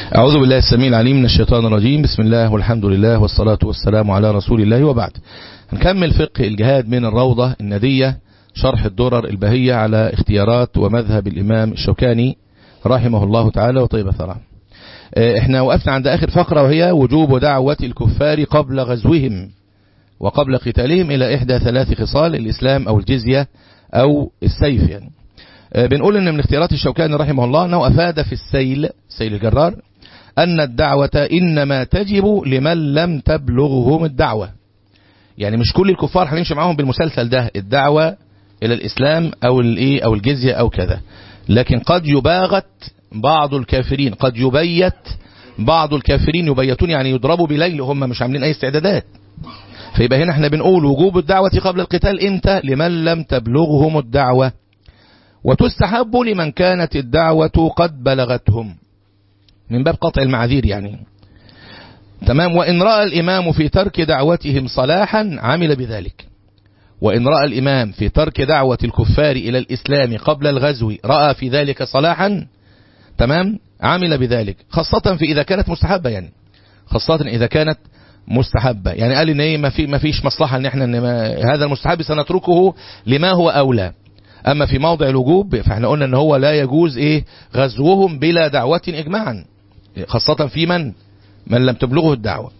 أعوذ بالله السميع العليم من الشيطان الرجيم بسم الله والحمد لله والصلاة والسلام على رسول الله وبعد نكمل فقه الجهاد من الروضة الندية شرح الدرر البهية على اختيارات ومذهب الإمام الشوكاني رحمه الله تعالى وطيب ثراه احنا وقفنا عند آخر فقرة وهي وجوب دعوة الكفار قبل غزوهم وقبل قتالهم إلى إحدى ثلاث خصال الإسلام أو الجزية أو السيف يعني بنقول ان من اختيارات الشوكاني رحمه الله انه افاد في السيل سيل الجرار ان الدعوة انما تجب لمن لم تبلغهم الدعوة يعني مش كل الكفار هنمشي معاهم بالمسلسل ده الدعوة الى الاسلام او الايه او الجزية او كذا لكن قد يباغت بعض الكافرين قد يبيت بعض الكافرين يبيتون يعني يضربوا بليل هم مش عاملين اي استعدادات فيبقى هنا احنا بنقول وجوب الدعوة قبل القتال امتى لمن لم تبلغهم الدعوة وتستحب لمن كانت الدعوة قد بلغتهم من باب قطع المعاذير يعني تمام وإن رأى الإمام في ترك دعوتهم صلاحا عمل بذلك وإن رأى الإمام في ترك دعوة الكفار إلى الإسلام قبل الغزو رأى في ذلك صلاحا تمام عمل بذلك خاصة في إذا كانت مستحبة يعني خاصة إذا كانت مستحبة يعني قال إن إيه ما في ما فيش مصلحة إن إحنا إن هذا المستحب سنتركه لما هو أولى أما في موضع الوجوب فاحنا قلنا ان هو لا يجوز ايه غزوهم بلا دعوة اجماعا خاصة في من من لم تبلغه الدعوة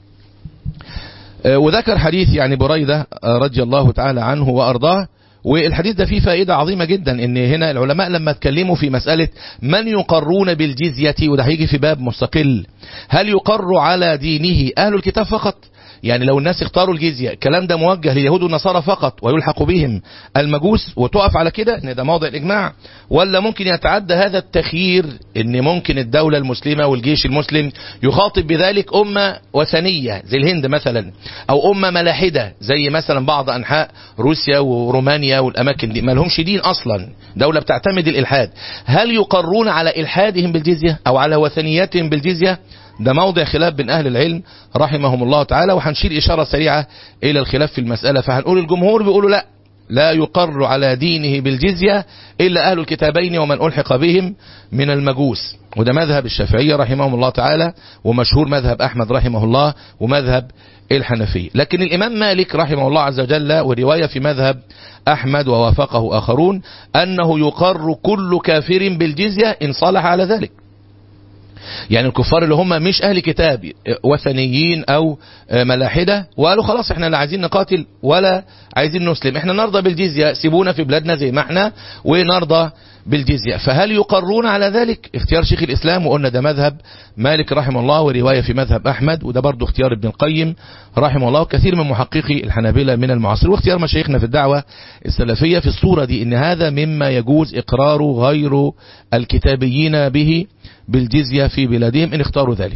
وذكر حديث يعني بريدة رضي الله تعالى عنه وأرضاه والحديث ده فيه فائدة عظيمة جدا ان هنا العلماء لما اتكلموا في مسألة من يقرون بالجزية وده هيجي في باب مستقل هل يقر على دينه أهل الكتاب فقط يعني لو الناس اختاروا الجزية الكلام ده موجه لليهود والنصارى فقط ويلحق بهم المجوس وتقف على كده ان ده موضع الاجماع ولا ممكن يتعدى هذا التخيير ان ممكن الدولة المسلمة والجيش المسلم يخاطب بذلك امة وثنية زي الهند مثلا او امة ملاحدة زي مثلا بعض انحاء روسيا ورومانيا والاماكن دي ما لهمش دين اصلا دولة بتعتمد الالحاد هل يقرون على الحادهم بالجزية او على وثنياتهم بالجزية ده موضع خلاف بين أهل العلم رحمهم الله تعالى وهنشير إشارة سريعة إلى الخلاف في المسألة فهنقول الجمهور بيقولوا لا لا يقر على دينه بالجزية إلا أهل الكتابين ومن ألحق بهم من المجوس وده مذهب الشافعية رحمهم الله تعالى ومشهور مذهب أحمد رحمه الله ومذهب الحنفية لكن الإمام مالك رحمه الله عز وجل ورواية في مذهب أحمد ووافقه آخرون أنه يقر كل كافر بالجزية إن صلح على ذلك يعني الكفار اللي هم مش اهل كتاب وثنيين او ملاحدة وقالوا خلاص احنا لا عايزين نقاتل ولا عايزين نسلم احنا نرضى بالجزية سيبونا في بلادنا زي ما احنا ونرضى بالجزية فهل يقرون على ذلك اختيار شيخ الاسلام وقلنا ده مذهب مالك رحمه الله ورواية في مذهب احمد وده برضو اختيار ابن القيم رحمه الله وكثير من محققي الحنابلة من المعاصر واختيار مشايخنا في الدعوة السلفية في الصورة دي ان هذا مما يجوز اقرار غير الكتابيين به بالجزية في بلادهم إن اختاروا ذلك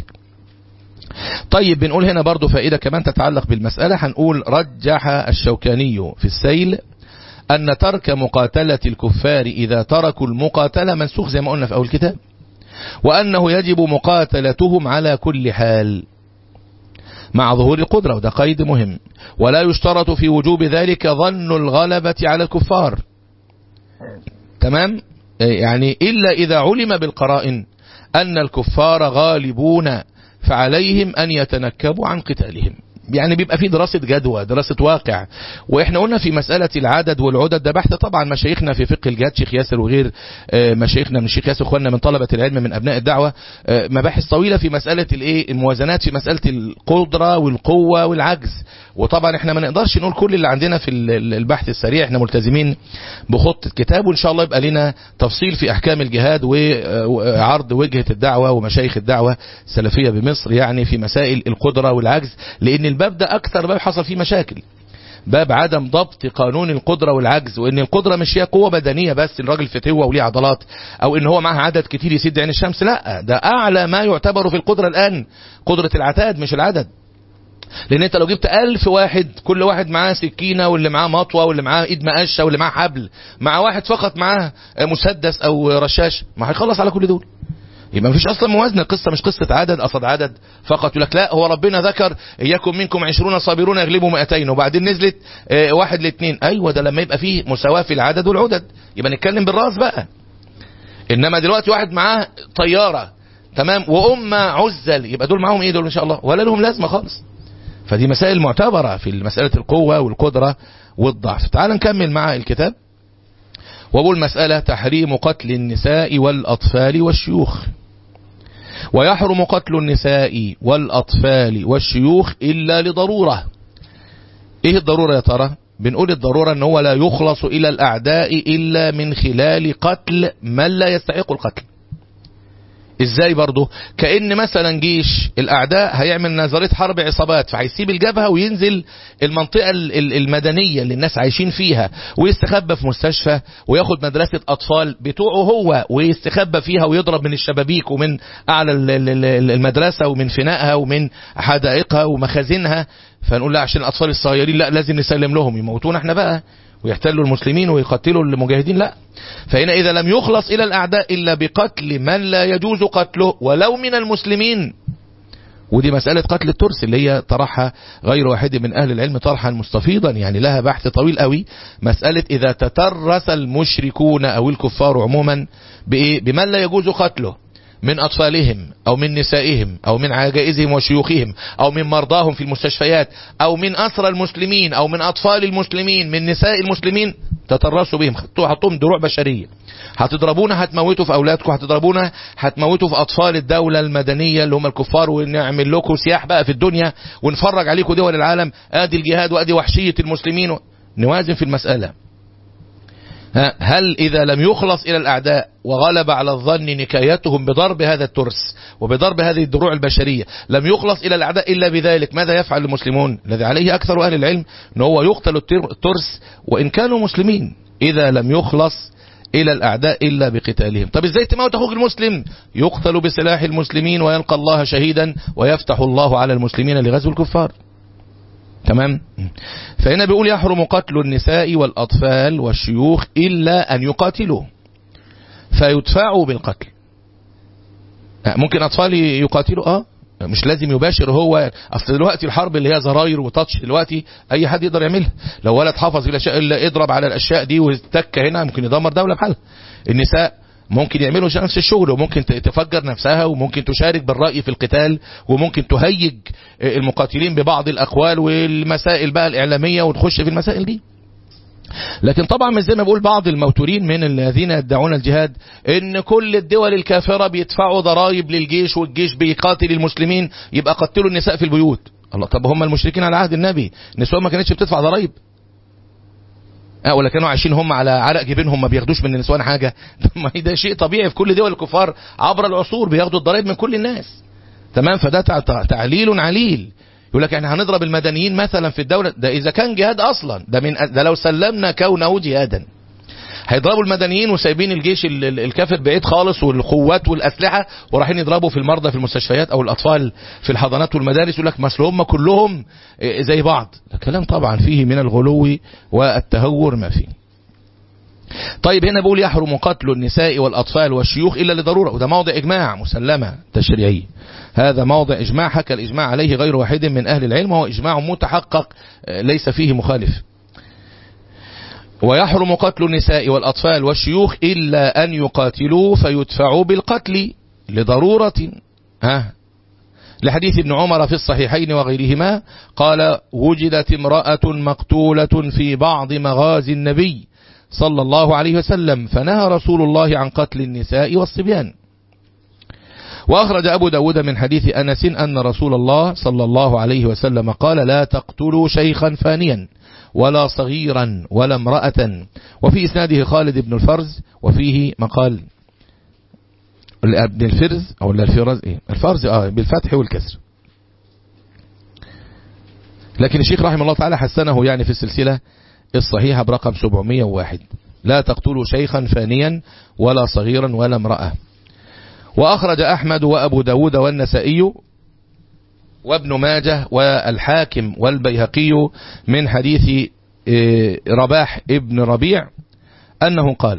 طيب بنقول هنا برضو فائدة كمان تتعلق بالمسألة هنقول رجح الشوكاني في السيل أن ترك مقاتلة الكفار إذا تركوا المقاتلة منسوخ زي ما قلنا في أول الكتاب وأنه يجب مقاتلتهم على كل حال مع ظهور القدرة وده قيد مهم ولا يشترط في وجوب ذلك ظن الغلبة على الكفار تمام يعني إلا إذا علم بالقرائن أن الكفار غالبون فعليهم أن يتنكبوا عن قتالهم يعني بيبقى في دراسة جدوى دراسة واقع واحنا قلنا في مسألة العدد والعدد ده بحث طبعا مشايخنا في فقه الجهاد شيخ ياسر وغير مشايخنا من الشيخ ياسر اخواننا من طلبة العلم من ابناء الدعوة مباحث طويلة في مسألة الايه الموازنات في مسألة القدرة والقوة والعجز وطبعا احنا ما نقدرش نقول كل اللي عندنا في البحث السريع احنا ملتزمين بخطة كتاب وان شاء الله يبقى لنا تفصيل في احكام الجهاد وعرض وجهة الدعوة ومشايخ الدعوة السلفية بمصر يعني في مسائل القدرة والعجز لان الباب ده اكثر باب حصل فيه مشاكل باب عدم ضبط قانون القدرة والعجز وان القدرة مش هي قوة بدنية بس الراجل فتوة وليه عضلات او ان هو معاه عدد كتير يسد عين الشمس لا ده اعلى ما يعتبر في القدرة الان قدرة العتاد مش العدد لان انت لو جبت ألف واحد كل واحد معاه سكينة واللي معاه مطوة واللي معاه ايد مقشة واللي معاه حبل مع واحد فقط معاه مسدس او رشاش ما هيخلص على كل دول يبقى مفيش اصلا موازنه القصه مش قصه عدد قصد عدد فقط يقول لك لا هو ربنا ذكر اياكم منكم عشرون صابرون يغلبوا 200 وبعدين نزلت اه واحد لاثنين ايوه ده لما يبقى فيه مساواه في العدد والعدد يبقى نتكلم بالراس بقى انما دلوقتي واحد معاه طياره تمام وأمة عزل يبقى دول معاهم ايه دول ان شاء الله ولا لهم لازمة خالص فدي مسائل معتبرة في مسألة القوة والقدرة والضعف تعال نكمل مع الكتاب وأقول مسألة تحريم قتل النساء والأطفال والشيوخ ويحرم قتل النساء والأطفال والشيوخ إلا لضرورة إيه الضرورة يا ترى بنقول الضرورة أنه هو لا يخلص إلى الأعداء إلا من خلال قتل من لا يستحق القتل ازاي برضه كأن مثلا جيش الاعداء هيعمل نظريه حرب عصابات فهيسيب الجبهه وينزل المنطقه المدنيه اللي الناس عايشين فيها ويستخبى في مستشفى وياخد مدرسه اطفال بتوعه هو ويستخبى فيها ويضرب من الشبابيك ومن اعلى المدرسه ومن فنائها ومن حدائقها ومخازنها فنقول لا عشان الاطفال الصغيرين لا لازم نسلم لهم يموتون احنا بقى ويحتلوا المسلمين ويقتلوا المجاهدين لا فهنا إذا لم يخلص إلى الأعداء إلا بقتل من لا يجوز قتله ولو من المسلمين ودي مسألة قتل الترس اللي هي طرحها غير واحد من أهل العلم طرحا مستفيضا يعني لها بحث طويل قوي مسألة إذا تترس المشركون أو الكفار عموما بإيه؟ بمن لا يجوز قتله من أطفالهم أو من نسائهم أو من عجائزهم وشيوخهم أو من مرضاهم في المستشفيات أو من أسرى المسلمين أو من أطفال المسلمين من نساء المسلمين تترسوا بهم حطوهم دروع بشرية هتضربونا هتموتوا في أولادكم هتضربونا هتموتوا في أطفال الدولة المدنية اللي هم الكفار ونعمل لكم سياح بقى في الدنيا ونفرج عليكم دول العالم آدي الجهاد وآدي وحشية المسلمين نوازن في المسألة هل إذا لم يخلص إلى الأعداء وغلب على الظن نكايتهم بضرب هذا الترس وبضرب هذه الدروع البشرية لم يخلص إلى الأعداء إلا بذلك ماذا يفعل المسلمون الذي عليه أكثر أهل العلم أن هو يقتل الترس وإن كانوا مسلمين إذا لم يخلص إلى الأعداء إلا بقتالهم طب إزاي تموت أخوك المسلم يقتل بسلاح المسلمين ويلقى الله شهيدا ويفتح الله على المسلمين لغزو الكفار تمام فهنا بيقول يحرم قتل النساء والأطفال والشيوخ إلا أن يقاتلوا فيدفعوا بالقتل ممكن أطفال يقاتلوا آه مش لازم يباشر هو اصل دلوقتي الحرب اللي هي زراير وتاتش دلوقتي اي حد يقدر يعملها لو ولد حافظ الاشياء اللي اضرب على الاشياء دي وتك هنا ممكن يدمر دوله بحالها النساء ممكن يعملوا نفس الشغل وممكن تفجر نفسها وممكن تشارك بالرأي في القتال وممكن تهيج المقاتلين ببعض الأقوال والمسائل بقى الإعلامية وتخش في المسائل دي لكن طبعا مش زي ما بقول بعض الموتورين من الذين يدعون الجهاد ان كل الدول الكافرة بيدفعوا ضرائب للجيش والجيش بيقاتل المسلمين يبقى قتلوا النساء في البيوت الله طب هم المشركين على عهد النبي النساء ما كانتش بتدفع ضرائب اه ولا كانوا عايشين هم على عرق جبينهم ما بياخدوش من النسوان حاجة ما ده شيء طبيعي في كل دول الكفار عبر العصور بياخدوا الضرائب من كل الناس تمام فده تعليل عليل يقول لك احنا هنضرب المدنيين مثلا في الدولة ده اذا كان جهاد اصلا ده من ده لو سلمنا كونه جهادا هيضربوا المدنيين وسايبين الجيش الكافر بعيد خالص والقوات والاسلحه ورايحين يضربوا في المرضى في المستشفيات او الاطفال في الحضانات والمدارس يقول لك مثل هم كلهم زي بعض ده كلام طبعا فيه من الغلو والتهور ما فيه طيب هنا بقول يحرم قتل النساء والأطفال والشيوخ إلا لضرورة وده موضع إجماع مسلمة تشريعي هذا موضع إجماع حكى الإجماع عليه غير واحد من أهل العلم وهو إجماع متحقق ليس فيه مخالف ويحرم قتل النساء والأطفال والشيوخ إلا أن يقاتلوا فيدفعوا بالقتل لضرورة ها لحديث ابن عمر في الصحيحين وغيرهما قال وجدت امرأة مقتولة في بعض مغازي النبي صلى الله عليه وسلم فنهى رسول الله عن قتل النساء والصبيان وأخرج أبو داود من حديث أنس أن رسول الله صلى الله عليه وسلم قال لا تقتلوا شيخا فانيا ولا صغيرا ولا امرأة وفي إسناده خالد بن الفرز وفيه مقال ابن الفرز أو الفرز إيه الفرز آه بالفتح والكسر لكن الشيخ رحمه الله تعالى حسنه يعني في السلسلة الصحيحة برقم 701 لا تقتلوا شيخا فانيا ولا صغيرا ولا امرأة وأخرج أحمد وأبو داود والنسائي وابن ماجه والحاكم والبيهقي من حديث رباح ابن ربيع أنه قال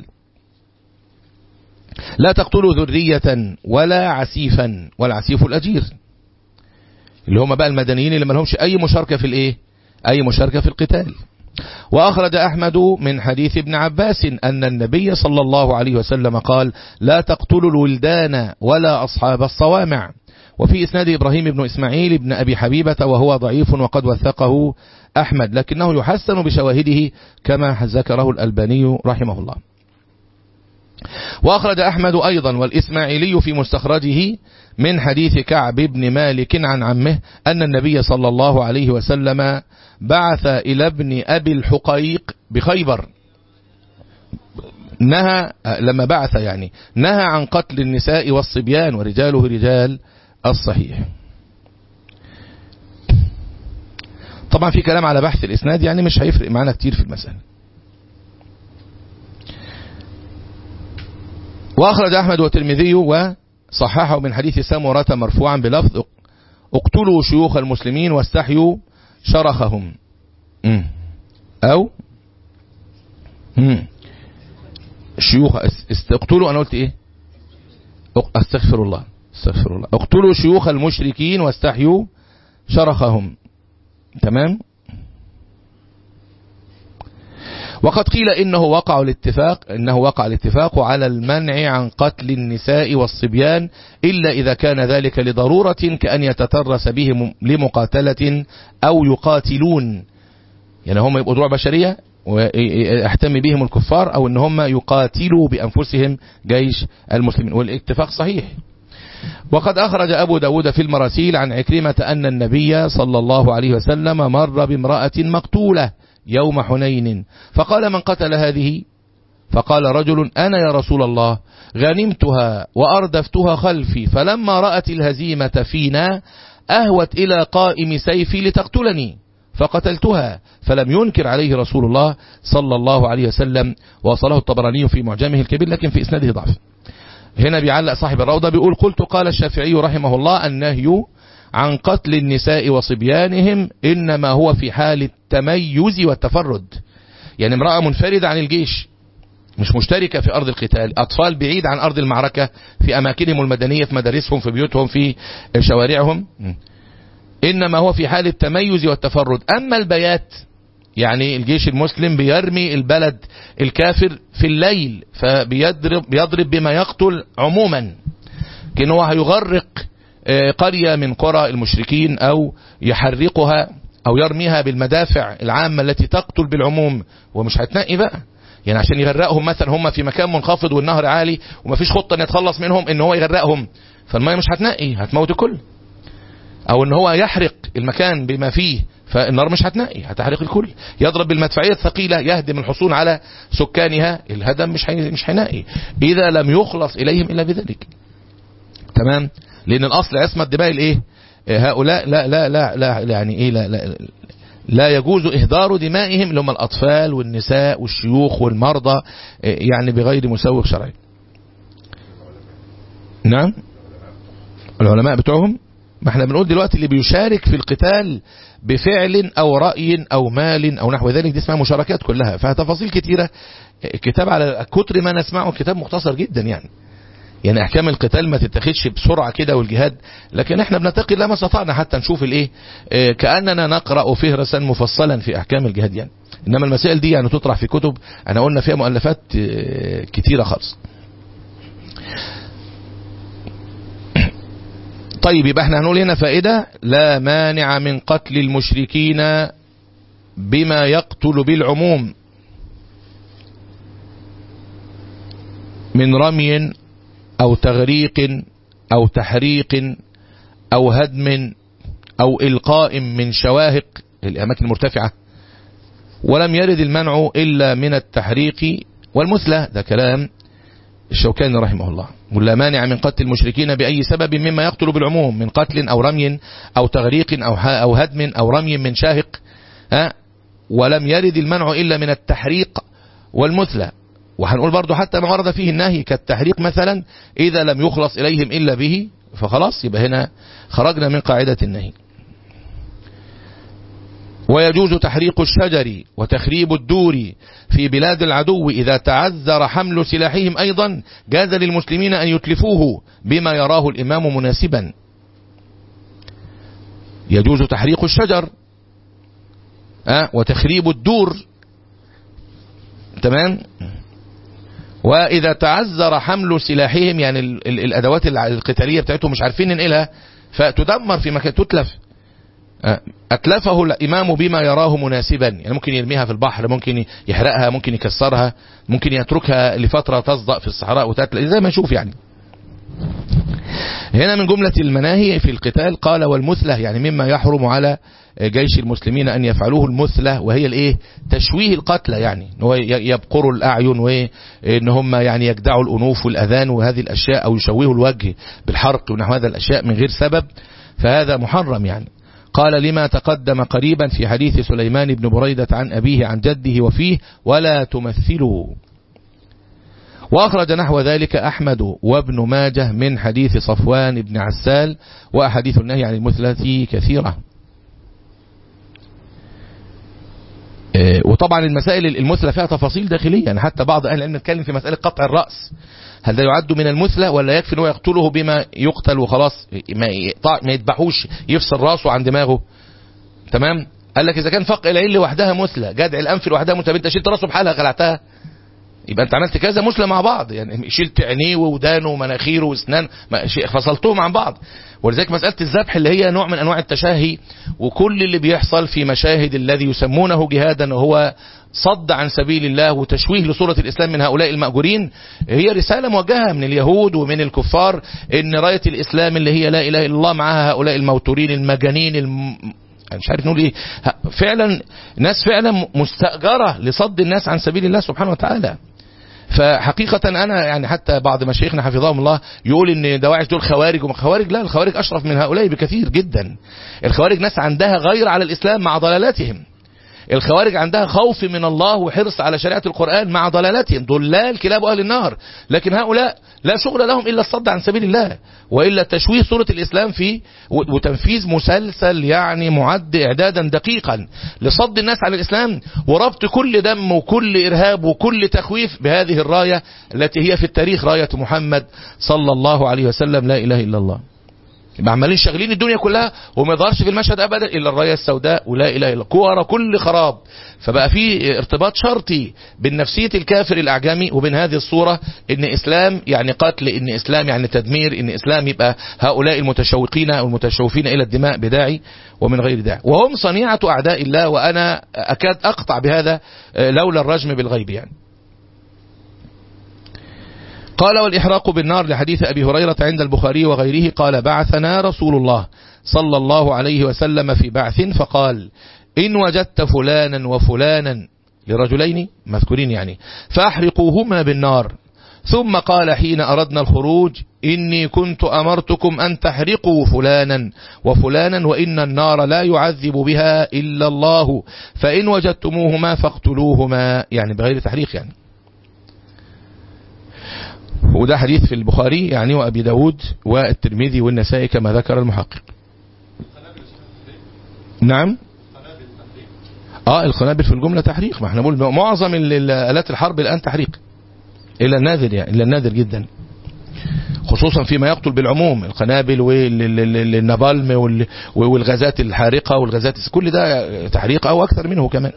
لا تقتلوا ذرية ولا عسيفا والعسيف الأجير اللي هم بقى المدنيين اللي ما لهمش أي مشاركة في الإيه أي مشاركة في القتال وأخرج أحمد من حديث ابن عباس أن النبي صلى الله عليه وسلم قال لا تقتلوا الولدان ولا أصحاب الصوامع وفي إسناد إبراهيم بن إسماعيل بن أبي حبيبة وهو ضعيف وقد وثقه أحمد لكنه يحسن بشواهده كما ذكره الألباني رحمه الله وأخرج أحمد أيضا والإسماعيلي في مستخرجه من حديث كعب بن مالك عن عمه أن النبي صلى الله عليه وسلم بعث إلى ابن أبي الحقيق بخيبر نهى لما بعث يعني نهى عن قتل النساء والصبيان ورجاله رجال الصحيح طبعا في كلام على بحث الإسناد يعني مش هيفرق معنا كتير في المسألة وأخرج أحمد والترمذي وصححه من حديث سامورة مرفوعا بلفظ اقتلوا شيوخ المسلمين واستحيوا شرخهم أو شيوخ استقتلوا أنا قلت إيه استغفر الله استغفر الله اقتلوا شيوخ المشركين واستحيوا شرخهم تمام وقد قيل إنه وقع الاتفاق إنه وقع الاتفاق على المنع عن قتل النساء والصبيان إلا إذا كان ذلك لضرورة كأن يتترس بهم لمقاتلة أو يقاتلون يعني هم يبقوا دروع بشرية ويحتمي بهم الكفار أو إن هم يقاتلوا بأنفسهم جيش المسلمين والاتفاق صحيح وقد أخرج أبو داود في المراسيل عن عكرمة أن النبي صلى الله عليه وسلم مر بامرأة مقتولة يوم حنين فقال من قتل هذه فقال رجل أنا يا رسول الله غنمتها وأردفتها خلفي فلما رأت الهزيمة فينا أهوت إلى قائم سيفي لتقتلني فقتلتها فلم ينكر عليه رسول الله صلى الله عليه وسلم وصله الطبراني في معجمه الكبير لكن في إسناده ضعف هنا بيعلق صاحب الروضة بيقول قلت قال الشافعي رحمه الله النهي عن قتل النساء وصبيانهم إنما هو في حال التميز والتفرد يعني امرأة منفردة عن الجيش مش مشتركة في أرض القتال أطفال بعيد عن أرض المعركة في أماكنهم المدنية في مدارسهم في بيوتهم في شوارعهم إنما هو في حال التميز والتفرد أما البيات يعني الجيش المسلم بيرمي البلد الكافر في الليل فبيضرب بيضرب بما يقتل عموما كأنه هو هيغرق قرية من قرى المشركين أو يحرقها أو يرميها بالمدافع العامة التي تقتل بالعموم ومش هتنقي بقى يعني عشان يغرقهم مثلا هم في مكان منخفض والنهر عالي ومفيش خطة ان يتخلص منهم ان هو يغرقهم فالمية مش هتنقي هتموت الكل او ان هو يحرق المكان بما فيه فالنار مش هتنقي هتحرق الكل يضرب بالمدفعية الثقيلة يهدم الحصون على سكانها الهدم مش مش هينقي اذا لم يخلص اليهم الا بذلك تمام لان الاصل عصمة دماء الايه هؤلاء لا لا لا لا يعني ايه لا لا لا يجوز إهدار دمائهم اللي هم الأطفال والنساء والشيوخ والمرضى يعني بغير مسوغ شرعي نعم العلماء بتوعهم ما احنا بنقول دلوقتي اللي بيشارك في القتال بفعل أو رأي أو مال أو نحو ذلك دي اسمها مشاركات كلها فيها تفاصيل كتيرة الكتاب على كتر ما نسمعه الكتاب مختصر جدا يعني يعني احكام القتال ما تتخذش بسرعة كده والجهاد لكن احنا بنتقي الله ما استطعنا حتى نشوف الايه اه كأننا نقرأ فهرسا مفصلا في احكام الجهاد يعني انما المسائل دي يعني تطرح في كتب انا قلنا فيها مؤلفات اه كتيرة خالص طيب يبقى احنا هنقول هنا فائدة لا مانع من قتل المشركين بما يقتل بالعموم من رمي أو تغريق أو تحريق أو هدم أو إلقاء من شواهق الأماكن المرتفعة ولم يرد المنع إلا من التحريق والمثلى ده كلام الشوكاني رحمه الله ولا مانع من قتل المشركين بأي سبب مما يقتل بالعموم من قتل أو رمي أو تغريق أو أو هدم أو رمي من شاهق ها ولم يرد المنع إلا من التحريق والمثلى وهنقول برضو حتى ما ورد فيه النهي كالتحريق مثلا إذا لم يخلص إليهم إلا به فخلاص يبقى هنا خرجنا من قاعدة النهي ويجوز تحريق الشجر وتخريب الدور في بلاد العدو إذا تعذر حمل سلاحهم أيضا جاز للمسلمين أن يتلفوه بما يراه الإمام مناسبا يجوز تحريق الشجر أه وتخريب الدور تمام وإذا تعذر حمل سلاحهم يعني ال ال الأدوات القتالية بتاعتهم مش عارفين ننقلها فتدمر في مكان تتلف أتلفه الإمام بما يراه مناسبا يعني ممكن يرميها في البحر ممكن يحرقها ممكن يكسرها ممكن يتركها لفترة تصدأ في الصحراء وتتلف زي ما نشوف يعني هنا من جملة المناهي في القتال قال والمثلة يعني مما يحرم على جيش المسلمين أن يفعلوه المثلة وهي الايه تشويه القتلى يعني هو يبقروا الأعين وإن هم يعني يجدعوا الأنوف والأذان وهذه الأشياء أو يشوهوا الوجه بالحرق ونحو هذا الأشياء من غير سبب فهذا محرم يعني قال لما تقدم قريبا في حديث سليمان بن بريدة عن أبيه عن جده وفيه ولا تمثلوا وأخرج نحو ذلك أحمد وابن ماجه من حديث صفوان بن عسال وأحاديث النهي عن المثلة كثيرة وطبعا المسائل المثلى فيها تفاصيل داخلية يعني حتى بعض أهل العلم يتكلم في مسألة قطع الرأس هل ده يعد من المثلى ولا يكفي انه يقتله بما يقتل وخلاص ما ما يذبحوش يفصل راسه عن دماغه تمام قال لك اذا كان فق العين لوحدها مثلى جدع الانف لوحدها مثلى انت شلت راسه بحالها خلعتها يبقى انت عملت كذا مثلى مع بعض يعني شلت عينيه وودانه ومناخيره واسنان فصلتهم عن بعض ولذلك مسألة الذبح اللي هي نوع من أنواع التشاهي وكل اللي بيحصل في مشاهد الذي يسمونه جهادا وهو صد عن سبيل الله وتشويه لصورة الإسلام من هؤلاء المأجورين هي رسالة موجهة من اليهود ومن الكفار إن راية الإسلام اللي هي لا إله إلا الله معها هؤلاء الموتورين المجانين الم... مش عارف نقول ايه فعلا ناس فعلا مستأجرة لصد الناس عن سبيل الله سبحانه وتعالى فحقيقة أنا يعني حتى بعض مشايخنا حفظهم الله يقول إن دواعش دول خوارج وخوارج لا الخوارج أشرف من هؤلاء بكثير جدا الخوارج ناس عندها غير على الإسلام مع ضلالاتهم الخوارج عندها خوف من الله وحرص على شريعة القرآن مع ضلالتهم ضلال كلاب أهل النار لكن هؤلاء لا شغل لهم إلا الصد عن سبيل الله وإلا تشويه صورة الإسلام فيه وتنفيذ مسلسل يعني معد إعدادا دقيقا لصد الناس على الإسلام وربط كل دم وكل إرهاب وكل تخويف بهذه الراية التي هي في التاريخ راية محمد صلى الله عليه وسلم لا إله إلا الله يبقى عمالين شغالين الدنيا كلها وما يظهرش في المشهد ابدا الا الرايه السوداء ولا اله الا كوره كل خراب فبقى في ارتباط شرطي بين نفسيه الكافر الاعجمي وبين هذه الصوره ان اسلام يعني قتل ان اسلام يعني تدمير ان اسلام يبقى هؤلاء المتشوقين او المتشوفين الى الدماء بداعي ومن غير داعي وهم صنيعه اعداء الله وانا اكاد اقطع بهذا لولا الرجم بالغيب يعني قال والإحراق بالنار لحديث أبي هريرة عند البخاري وغيره قال بعثنا رسول الله صلى الله عليه وسلم في بعث فقال إن وجدت فلانا وفلانا لرجلين مذكورين يعني فأحرقوهما بالنار ثم قال حين أردنا الخروج إني كنت أمرتكم أن تحرقوا فلانا وفلانا وإن النار لا يعذب بها إلا الله فإن وجدتموهما فاقتلوهما يعني بغير تحريق يعني وده حديث في البخاري يعني وأبي داود والترمذي والنسائي كما ذكر المحقق نعم اه القنابل في الجملة تحريق ما احنا بقول معظم الآلات الحرب الآن تحريق إلا النادر يعني إلا النادر جدا خصوصا فيما يقتل بالعموم القنابل والنبالم والغازات الحارقة والغازات كل ده تحريق أو أكثر منه كمان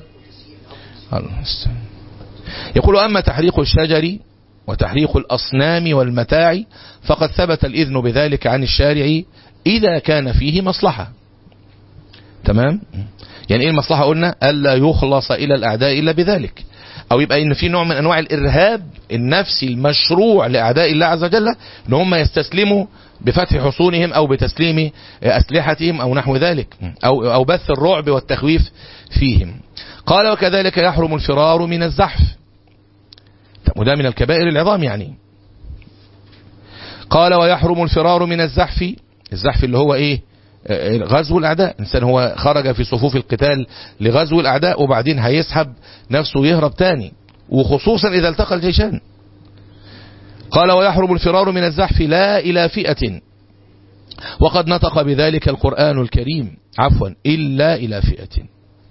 يقول أما تحريق الشجر وتحريق الأصنام والمتاع فقد ثبت الإذن بذلك عن الشارع إذا كان فيه مصلحة تمام يعني إيه المصلحة قلنا ألا يخلص إلى الأعداء إلا بذلك أو يبقى إن في نوع من أنواع الإرهاب النفسي المشروع لأعداء الله عز وجل إن هم يستسلموا بفتح حصونهم أو بتسليم أسلحتهم أو نحو ذلك أو, أو بث الرعب والتخويف فيهم قال وكذلك يحرم الفرار من الزحف وده من الكبائر العظام يعني قال ويحرم الفرار من الزحف الزحف اللي هو ايه غزو الأعداء إنسان هو خرج في صفوف القتال لغزو الأعداء وبعدين هيسحب نفسه يهرب تاني وخصوصا إذا التقى الجيشان قال ويحرم الفرار من الزحف لا إلى فئة وقد نطق بذلك القرآن الكريم عفوا إلا إلى فئة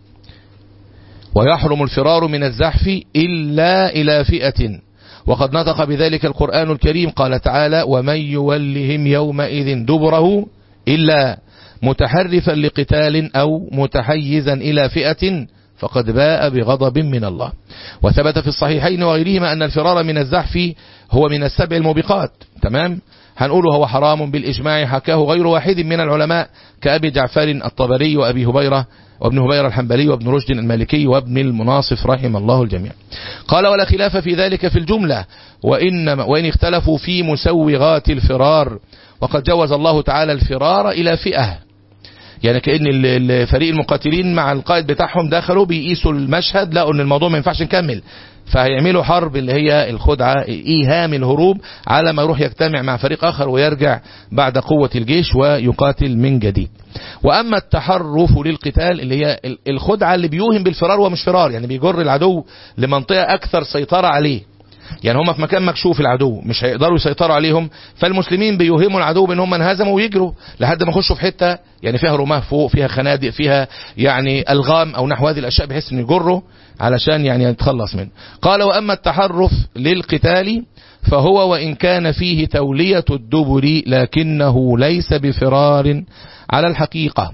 ويحرم الفرار من الزحف إلا إلى فئة وقد نطق بذلك القرآن الكريم قال تعالى ومن يولهم يومئذ دبره إلا متحرفا لقتال أو متحيزا إلى فئة فقد باء بغضب من الله وثبت في الصحيحين وغيرهما أن الفرار من الزحف هو من السبع الموبقات تمام هنقوله هو حرام بالإجماع حكاه غير واحد من العلماء كأبي جعفر الطبري وأبي هبيرة وابن هبيرة الحنبلي وابن رشد المالكي وابن المناصف رحم الله الجميع قال ولا خلاف في ذلك في الجملة وإن, وإن اختلفوا في مسوغات الفرار وقد جوز الله تعالى الفرار إلى فئة يعني كأن الفريق المقاتلين مع القائد بتاعهم دخلوا بيقيسوا المشهد لقوا ان الموضوع ما ينفعش نكمل فهيعملوا حرب اللي هي الخدعة إيهام الهروب على ما يروح يجتمع مع فريق آخر ويرجع بعد قوة الجيش ويقاتل من جديد وأما التحرف للقتال اللي هي الخدعة اللي بيوهم بالفرار ومش فرار يعني بيجر العدو لمنطقة أكثر سيطرة عليه يعني هم في مكان مكشوف العدو مش هيقدروا يسيطروا عليهم فالمسلمين بيوهموا العدو بان هم انهزموا ويجروا لحد ما يخشوا في حته يعني فيها رماه فوق فيها خنادق فيها يعني الغام او نحو هذه الاشياء بحيث ان يجروا علشان يعني يتخلص منه قال واما التحرف للقتال فهو وان كان فيه توليه الدبر لكنه ليس بفرار على الحقيقه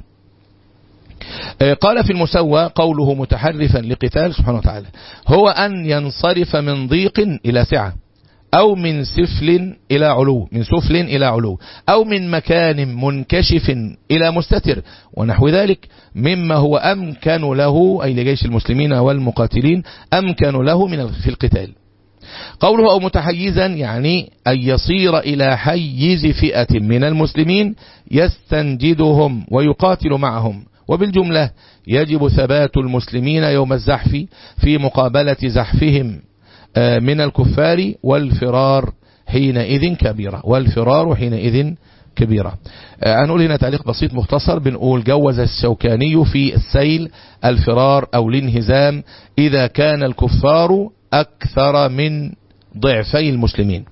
قال في المسوى قوله متحرفا لقتال سبحانه وتعالى هو أن ينصرف من ضيق إلى سعة أو من سفل إلى علو من سفل إلى علو أو من مكان منكشف إلى مستتر ونحو ذلك مما هو أمكن له أي لجيش المسلمين والمقاتلين أمكن له من في القتال قوله أو متحيزا يعني أن يصير إلى حيز فئة من المسلمين يستنجدهم ويقاتل معهم وبالجملة يجب ثبات المسلمين يوم الزحف في مقابلة زحفهم من الكفار والفرار حينئذ كبيرة والفرار حينئذ كبيرة هنقول هنا تعليق بسيط مختصر بنقول جوز الشوكاني في السيل الفرار أو الانهزام إذا كان الكفار أكثر من ضعفي المسلمين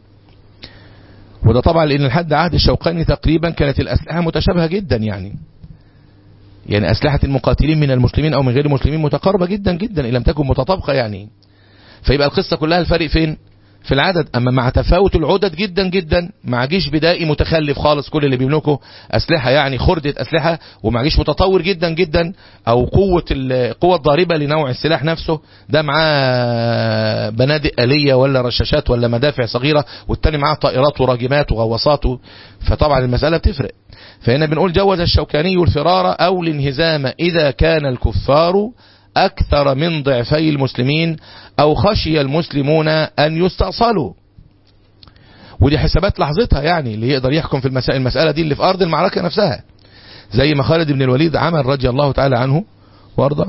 وده طبعا لأن لحد عهد الشوكاني تقريبا كانت الأسلحة متشابهة جدا يعني يعني أسلحة المقاتلين من المسلمين أو من غير المسلمين متقاربة جدا جدا إن لم تكن متطابقة يعني فيبقى القصة كلها الفرق فين في العدد أما مع تفاوت العدد جدا جدا مع جيش بدائي متخلف خالص كل اللي بيملكوا أسلحة يعني خردة أسلحة ومع جيش متطور جدا جدا أو قوة القوة الضاربة لنوع السلاح نفسه ده معاه بنادق آلية ولا رشاشات ولا مدافع صغيرة والتاني معاه طائرات وراجمات وغواصات فطبعا المسألة بتفرق فهنا بنقول جوز الشوكاني الفرار أو الانهزام إذا كان الكفار أكثر من ضعفي المسلمين أو خشي المسلمون أن يستأصلوا ودي حسابات لحظتها يعني اللي يقدر يحكم في المسألة, المسألة دي اللي في أرض المعركة نفسها زي ما خالد بن الوليد عمل رضي الله تعالى عنه وارضى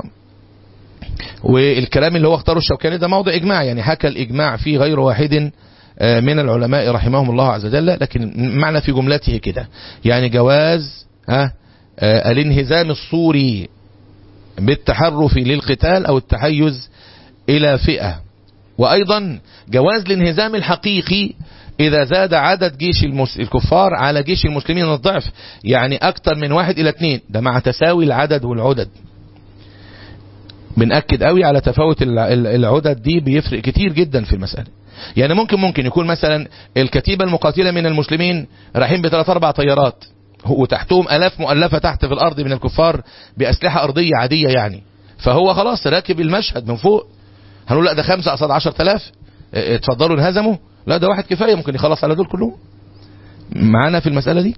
والكلام اللي هو اختاره الشوكاني ده موضع إجماع يعني حكى الإجماع فيه غير واحد من العلماء رحمهم الله عز وجل لكن معنى في جملته كده يعني جواز ها الانهزام الصوري بالتحرف للقتال أو التحيز إلى فئة وأيضا جواز الانهزام الحقيقي إذا زاد عدد جيش المس... الكفار على جيش المسلمين الضعف يعني أكثر من واحد إلى اثنين ده مع تساوي العدد والعدد بنأكد قوي على تفاوت العدد دي بيفرق كتير جدا في المسألة يعني ممكن ممكن يكون مثلا الكتيبة المقاتلة من المسلمين رايحين بثلاث أربع طيارات وتحتهم ألاف مؤلفة تحت في الأرض من الكفار بأسلحة أرضية عادية يعني فهو خلاص راكب المشهد من فوق هنقول لا ده خمسة قصاد عشر تلاف اتفضلوا انهزموا لا ده واحد كفاية ممكن يخلص على دول كلهم معانا في المسألة دي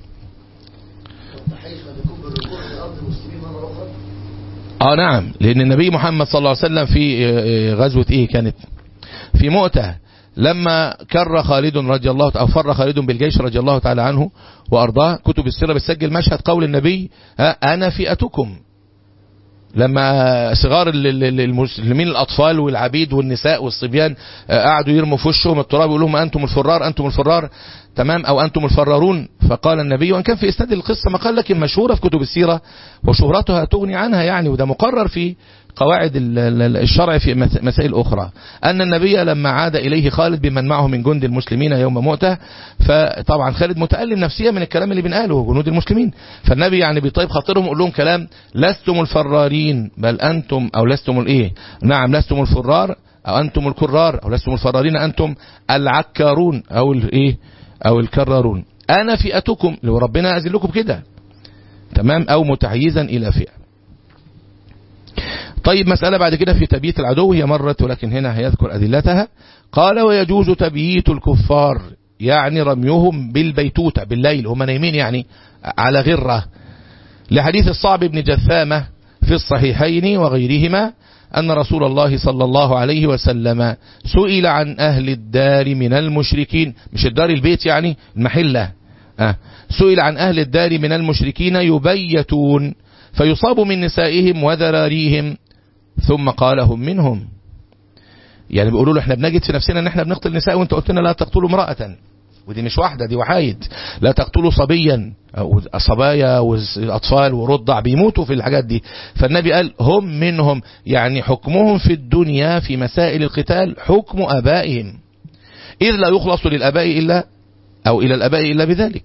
اه نعم لان النبي محمد صلى الله عليه وسلم في غزوة ايه كانت في مؤتة لما كر خالد رضي الله او فر خالد بالجيش رضي الله تعالى عنه وارضاه كتب السيره بتسجل مشهد قول النبي ها انا فئتكم لما صغار المسلمين الاطفال والعبيد والنساء والصبيان قعدوا يرموا في وشهم التراب يقول لهم انتم الفرار انتم الفرار تمام او انتم الفرارون فقال النبي وان كان في اسناد القصه مقال لكن مشهوره في كتب السيره وشهرتها تغني عنها يعني وده مقرر في قواعد الشرع في مسائل أخرى أن النبي لما عاد إليه خالد بمن معه من جند المسلمين يوم مؤتة فطبعا خالد متألم نفسيا من الكلام اللي بنقاله جنود المسلمين فالنبي يعني بيطيب خاطرهم يقول لهم كلام لستم الفرارين بل أنتم أو لستم الإيه نعم لستم الفرار أو أنتم الكرار أو لستم الفرارين أنتم العكارون أو الإيه أو الكرارون أنا فئتكم لو ربنا أزل لكم كده تمام أو متحيزا إلى فئة طيب مسألة بعد كده في تبييت العدو هي مرت ولكن هنا هيذكر أدلتها قال ويجوز تبييت الكفار يعني رميهم بالبيتوتة بالليل هم نايمين يعني على غرة لحديث الصعب بن جثامة في الصحيحين وغيرهما أن رسول الله صلى الله عليه وسلم سئل عن أهل الدار من المشركين مش الدار البيت يعني المحلة آه. سئل عن أهل الدار من المشركين يبيتون فيصاب من نسائهم وذراريهم ثم قال هم منهم يعني بيقولوا له احنا بنجد في نفسنا ان احنا بنقتل نساء وانت قلت لنا لا تقتلوا امرأة ودي مش واحدة دي وحايد لا تقتلوا صبيا أو صبايا والأطفال ورضع بيموتوا في الحاجات دي فالنبي قال هم منهم يعني حكمهم في الدنيا في مسائل القتال حكم أبائهم إذ لا يخلص للأباء إلا أو إلى الأباء إلا بذلك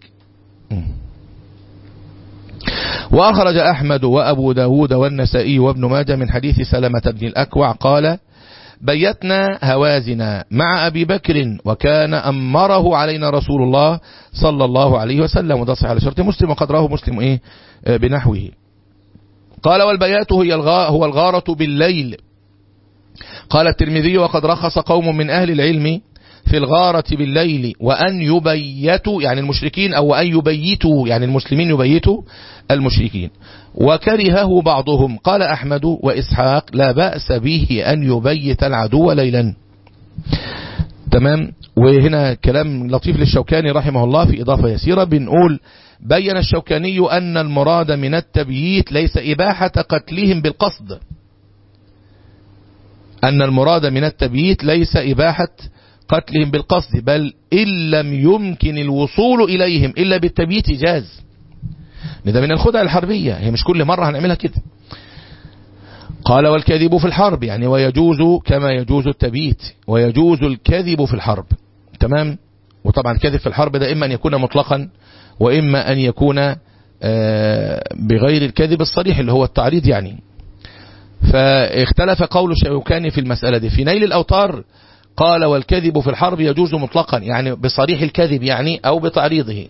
وأخرج أحمد وأبو داود والنسائي وابن ماجه من حديث سلمة بن الأكوع قال بيتنا هوازنا مع أبي بكر وكان أمره علينا رسول الله صلى الله عليه وسلم وده صحيح على شرط مسلم وقد راه مسلم إيه بنحوه قال والبيات هي الغاء هو الغارة بالليل قال الترمذي وقد رخص قوم من أهل العلم في الغارة بالليل وأن يبيتوا يعني المشركين أو أن يبيتوا يعني المسلمين يبيتوا المشركين وكرهه بعضهم قال أحمد وإسحاق لا بأس به أن يبيت العدو ليلا تمام وهنا كلام لطيف للشوكاني رحمه الله في إضافة يسيرة بنقول بين الشوكاني أن المراد من التبييت ليس إباحة قتلهم بالقصد أن المراد من التبييت ليس إباحة قتلهم بالقصد بل إن لم يمكن الوصول إليهم إلا بالتبييت جاز ده من الخدع الحربية هي مش كل مرة هنعملها كده قال والكذب في الحرب يعني ويجوز كما يجوز التبييت ويجوز الكذب في الحرب تمام وطبعا الكذب في الحرب ده إما أن يكون مطلقا وإما أن يكون بغير الكذب الصريح اللي هو التعريض يعني فاختلف قول الشوكاني في المسألة دي في نيل الأوتار قال والكذب في الحرب يجوز مطلقا يعني بصريح الكذب يعني أو بتعريضه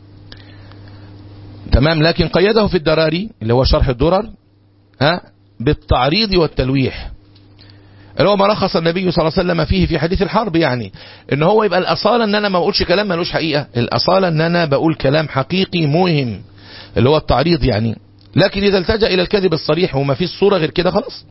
تمام لكن قيده في الدراري اللي هو شرح الدرر ها بالتعريض والتلويح اللي هو ما رخص النبي صلى الله عليه وسلم فيه في حديث الحرب يعني ان هو يبقى الاصاله ان انا ما بقولش كلام ملوش حقيقه الاصاله ان انا بقول كلام حقيقي مهم اللي هو التعريض يعني لكن اذا التجا الى الكذب الصريح وما فيش صوره غير كده خلاص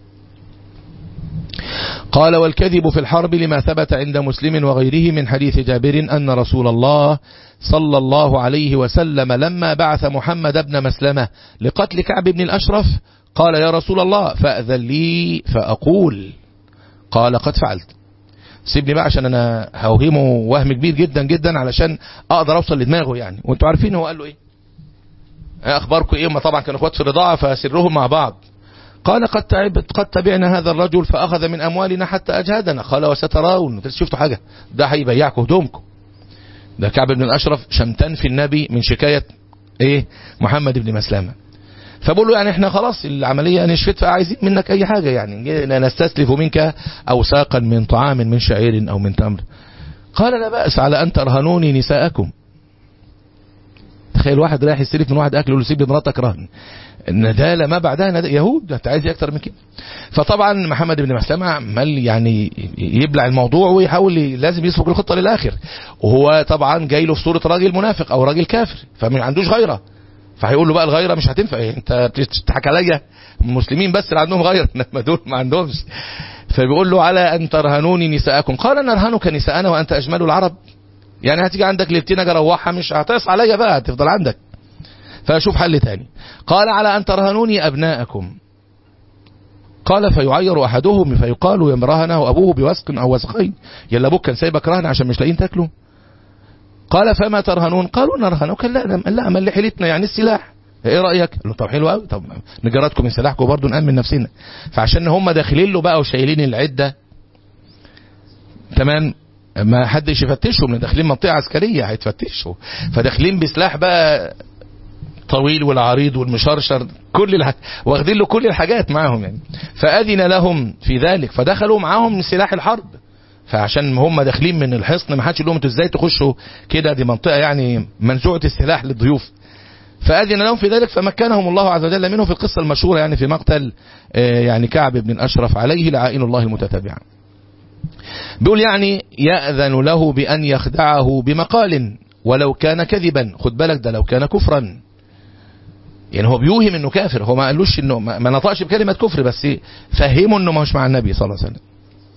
قال والكذب في الحرب لما ثبت عند مسلم وغيره من حديث جابر أن رسول الله صلى الله عليه وسلم لما بعث محمد بن مسلمة لقتل كعب بن الأشرف قال يا رسول الله فأذن لي فأقول قال قد فعلت سيبني بقى عشان انا هوهمه وهم كبير جدا جدا علشان اقدر اوصل لدماغه يعني وانتوا عارفين هو قال له ايه اخباركم ايه ما طبعا كانوا اخوات في الرضاعه فسرهم مع بعض قال قد تعبت قد تبعنا هذا الرجل فأخذ من أموالنا حتى أجهدنا قال وسترون شفتوا حاجة ده هيبيعكم هدومكم ده كعب بن الأشرف شمتان في النبي من شكاية إيه محمد بن مسلمة فبقول له يعني احنا خلاص العملية نشفت فعايزين منك أي حاجة يعني نستسلف منك أوساقا من طعام من شعير أو من تمر قال لا بأس على أن ترهنوني نساءكم تخيل واحد رايح يستلف من واحد أكل يقول له سيب مراتك رهن الندالة ما بعدها ندالة يهود انت عايز اكتر من كده فطبعا محمد بن مسلمة عمال يعني يبلع الموضوع ويحاول لازم يسبق الخطة للآخر وهو طبعا جاي له في صورة راجل منافق او راجل كافر فما عندوش غيره فهيقول له بقى الغيره مش هتنفع انت بتضحك عليا المسلمين بس اللي عندهم غيره انما دول ما عندهمش فبيقول له على ان ترهنوني نساءكم قال نرهنك نساءنا وانت اجمل العرب يعني هتيجي عندك ليلتين اجي اروحها مش هتص عليا بقى هتفضل عندك فاشوف حل تاني قال على ان ترهنوني ابناءكم قال فيعير احدهم فيقال يمرهنه ابوه بوسق او وسقين يلا ابوك كان سايبك رهن عشان مش لاقيين تاكلوا قال فما ترهنون قالوا نرهنك لا لا ما اللي حيلتنا يعني السلاح ايه رايك قال له طب حلو قوي طب نجردكم من سلاحكم برضه نامن نفسنا فعشان هم داخلين له بقى وشايلين العده تمام ما حدش يفتشهم لان داخلين منطقه عسكريه هيتفتشوا فداخلين بسلاح بقى طويل والعريض والمشرشر كل الح... واخدين له كل الحاجات معاهم يعني فاذن لهم في ذلك فدخلوا معاهم سلاح الحرب فعشان هم داخلين من الحصن ما حدش يقول لهم انتوا ازاي تخشوا كده دي منطقه يعني منزوعه السلاح للضيوف فأذن لهم في ذلك فمكنهم الله عز وجل منه في القصة المشهورة يعني في مقتل يعني كعب بن الأشرف عليه لعائن الله المتتابعة بيقول يعني يأذن له بأن يخدعه بمقال ولو كان كذبا خد بالك ده لو كان كفرا يعني هو بيوهم انه كافر هو ما قالوش انه ما نطقش بكلمة كفر بس فهمه انه مش مع النبي صلى الله عليه وسلم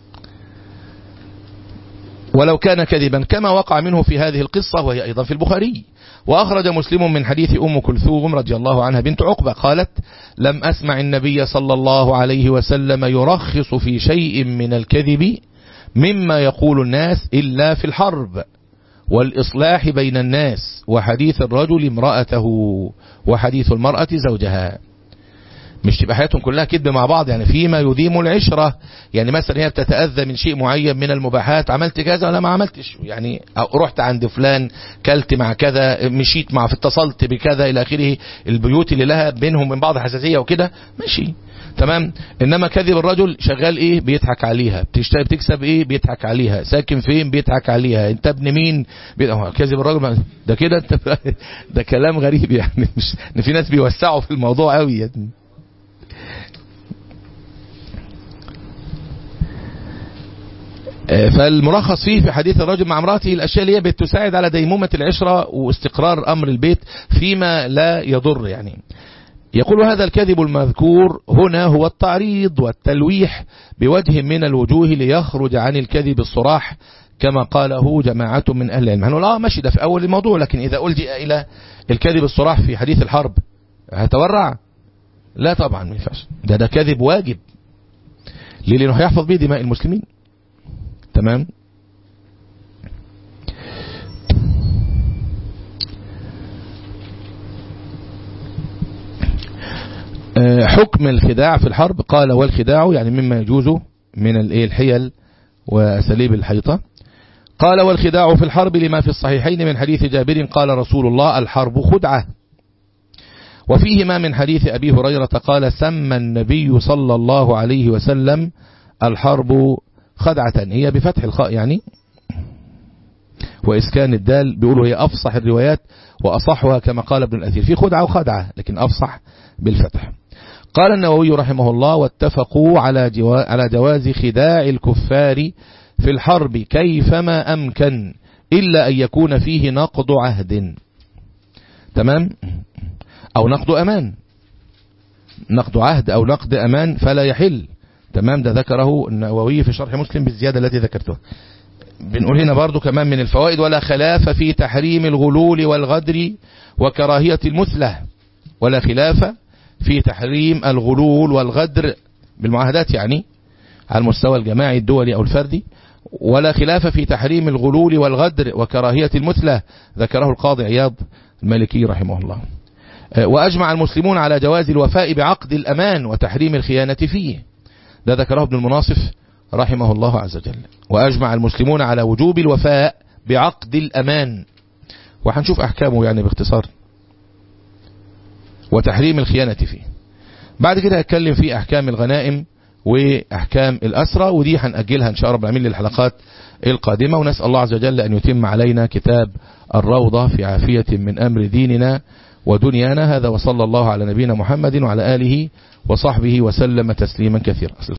ولو كان كذبا كما وقع منه في هذه القصة وهي أيضا في البخاري وأخرج مسلم من حديث أم كلثوم رضي الله عنها بنت عقبة قالت لم أسمع النبي صلى الله عليه وسلم يرخص في شيء من الكذب مما يقول الناس إلا في الحرب والإصلاح بين الناس وحديث الرجل امرأته وحديث المرأة زوجها مش تبقى حياتهم كلها كذب مع بعض يعني فيما يديم العشرة يعني مثلا هي بتتأذى من شيء معين من المباحات عملت كذا ولا ما عملتش يعني رحت عند فلان كلت مع كذا مشيت مع اتصلت بكذا إلى آخره البيوت اللي لها بينهم من بعض حساسية وكده ماشي تمام انما كذب الرجل شغال ايه بيضحك عليها بتشتغل بتكسب ايه بيضحك عليها ساكن فين بيضحك عليها انت ابن مين كذب الرجل ده كده انت ده كلام غريب يعني مش ان في ناس بيوسعوا في الموضوع قوي يعني فالملخص فيه في حديث الرجل مع امراته الاشياء اللي هي بتساعد على ديمومة العشرة واستقرار امر البيت فيما لا يضر يعني يقول هذا الكذب المذكور هنا هو التعريض والتلويح بوجه من الوجوه ليخرج عن الكذب الصراح كما قاله جماعة من أهل العلم هنقول آه ماشي ده في أول الموضوع لكن إذا ألجئ إلى الكذب الصراح في حديث الحرب هتورع لا طبعا ما ينفعش ده ده كذب واجب ليه لأنه هيحفظ به دماء المسلمين تمام حكم الخداع في الحرب قال والخداع يعني مما يجوز من الحيل وأساليب الحيطة قال والخداع في الحرب لما في الصحيحين من حديث جابر قال رسول الله الحرب خدعة وفيهما من حديث أبي هريرة قال سمى النبي صلى الله عليه وسلم الحرب خدعة هي بفتح الخاء يعني وإسكان الدال بيقولوا هي أفصح الروايات وأصحها كما قال ابن الأثير في خدعة وخدعة لكن أفصح بالفتح قال النووي رحمه الله واتفقوا على, جوا على جواز خداع الكفار في الحرب كيفما أمكن إلا أن يكون فيه نقض عهد تمام أو نقض أمان نقض عهد أو نقض أمان فلا يحل تمام ده ذكره النووي في شرح مسلم بالزيادة التي ذكرتها بنقول هنا برضو كمان من الفوائد ولا خلاف في تحريم الغلول والغدر وكراهية المثلة ولا خلاف في تحريم الغلول والغدر بالمعاهدات يعني على المستوى الجماعي الدولي أو الفردي ولا خلاف في تحريم الغلول والغدر وكراهية المثلة ذكره القاضي عياض المالكي رحمه الله وأجمع المسلمون على جواز الوفاء بعقد الأمان وتحريم الخيانة فيه ده ذكره ابن المناصف رحمه الله عز وجل وأجمع المسلمون على وجوب الوفاء بعقد الأمان وهنشوف أحكامه يعني باختصار وتحريم الخيانة فيه بعد كده هتكلم في أحكام الغنائم وأحكام الأسرة ودي هنأجلها إن شاء الله العالمين للحلقات القادمة ونسأل الله عز وجل أن يتم علينا كتاب الروضة في عافية من أمر ديننا ودنيانا هذا وصلى الله على نبينا محمد وعلى آله وصحبه وسلم تسليما كثيرا